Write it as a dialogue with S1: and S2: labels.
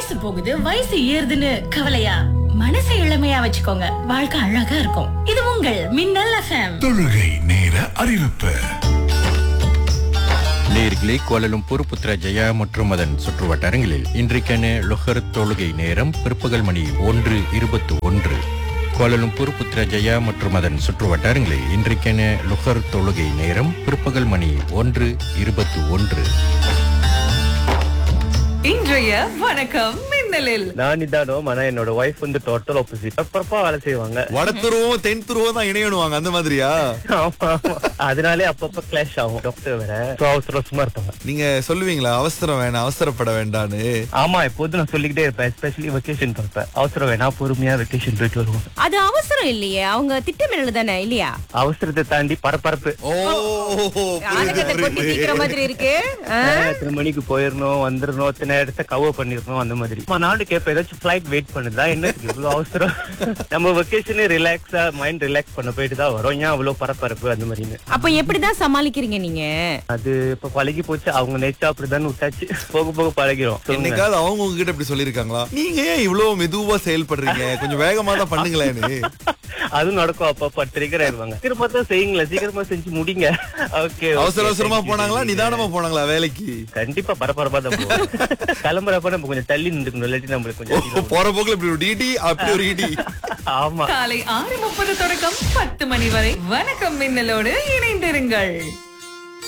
S1: வயசு போகுது வயசு ஏறுதுன்னு கவலையா மனசை இளமையா வச்சுக்கோங்க வாழ்க்கை அழகா இருக்கும் இது உங்கள் மின்னல் எஃப்எம்
S2: தொழுகை நேர அறிவிப்பு
S3: நேர்களே கோலலும்பூர் புத்ரா ஜெயா மற்றும் அதன் சுற்றுவட்டாரங்களில் இன்றைக்கான லொஹர் தொழுகை நேரம் பிற்பகல் மணி ஒன்று இருபத்தி ஒன்று கோலலும்பூர் புத்ரா ஜெயா மற்றும் அதன் சுற்றுவட்டாரங்களில் இன்றைக்கான லுஹர் தொழுகை நேரம் பிற்பகல் மணி ஒன்று இருபத்தி ஒன்று
S4: இன்றைய வணக்கம் மின்னலில்
S5: நான் இதானோ ஆனா என்னோட ஒய்ஃப் வந்து டோட்டல் ஆப்போசிட் பரப்பரப்பா வேலை செய்வாங்க
S6: வடத்துருவம் தென் துருவம் தான் இணையணுவாங்க அந்த மாதிரியா
S5: ஆமா ஆமா. அதனாலே அப்பப்ப கிளாஷ் ஆகும் டாக்டர் வேற So, அவசர அவசரமா இருப்பாங்க
S6: நீங்க சொல்லுவீங்களா அவசரம் வேணாம் அவசரப்பட வேண்டான்னு
S5: ஆமா எப்போதும் நான் சொல்லிக்கிட்டே இருப்பேன் எஸ்பெஷலி வெக்கேஷன் பார்ப்பேன் அவசரம் வேணா பொறுமையா வெக்கேஷன் போயிட்டு வருவோம்
S7: அது அவசரம் இல்லையே அவங்க திட்டமிடல் தானே இல்லையா
S5: அவசரத்தை தாண்டி பரபரப்பு
S6: ஓ
S7: ஆனகத்தை கொட்டி தீக்கிற மாதிரி இருக்கு ஆ?
S5: எத்தனை மணிக்கு போயிடணும் வந்துடணும் இத்தனை இடத்த கவர் பண்ணிடணும் அந்த மாதிரி அம்மா, நானும் கேட்பேன் ஏதாச்சும் ஃபிளைட் வெயிட் பண்ணுதா என்ன இதுக்கு இவ்வளவு அவசரம் நம்ம வெக்கேஷனே ரிலாக்ஸா மைண்ட் ரிலாக்ஸ் பண்ண போயிட்டு தான் வரோம் ஏன் அவ்வளவு பரபரப்பு அந்த மாதிரின்னு
S7: அப்ப எப்படிதான் சமாளிக்கிறீங்க நீங்க
S5: அது இப்ப பழகி போச்சு அவங்க நேச்சா அப்படிதான் விட்டாச்சு போக போக பழகிறோம் சொல்லுங்க.
S6: என்னைக்காவது அவங்க உங்ககிட்ட இப்படி சொல்லிருக்காங்களா நீங்க ஏன் இவ்வளவு மெதுவா செயல்படுறீங்க கொஞ்சம் வேகமா தான் பண்ணுங்களேன்னு
S5: அதுவும் நடக்கும் அப்பப்ப ட்ரிகர் ஆயிருவாங்க சீக்கிரமா தான் செய்யுங்களேன் சீக்கிரமா செஞ்சு முடிங்க ஓகே
S6: அவசர அவசரமா போனாங்களா நிதானமா போனாங்களா வேலைக்கு
S5: கண்டிப்பா பரபரப்பா தான் போவோம் கிளம்புறப்ப நம்ம கொஞ்சம் தள்ளி நின்றுக்கணும் இல்லாட்டி நம்மளுக்கு
S6: ஓ,
S5: கொஞ்சம்
S6: போற போக்குல இப்படி ஒரு இடி அப்படி ஒரு இடி
S5: ஆமா
S4: காலை ஆறு முப்பது தொடக்கம் பத்து மணி வரை வணக்கம் மின்னலோடு இணைந்திருங்கள்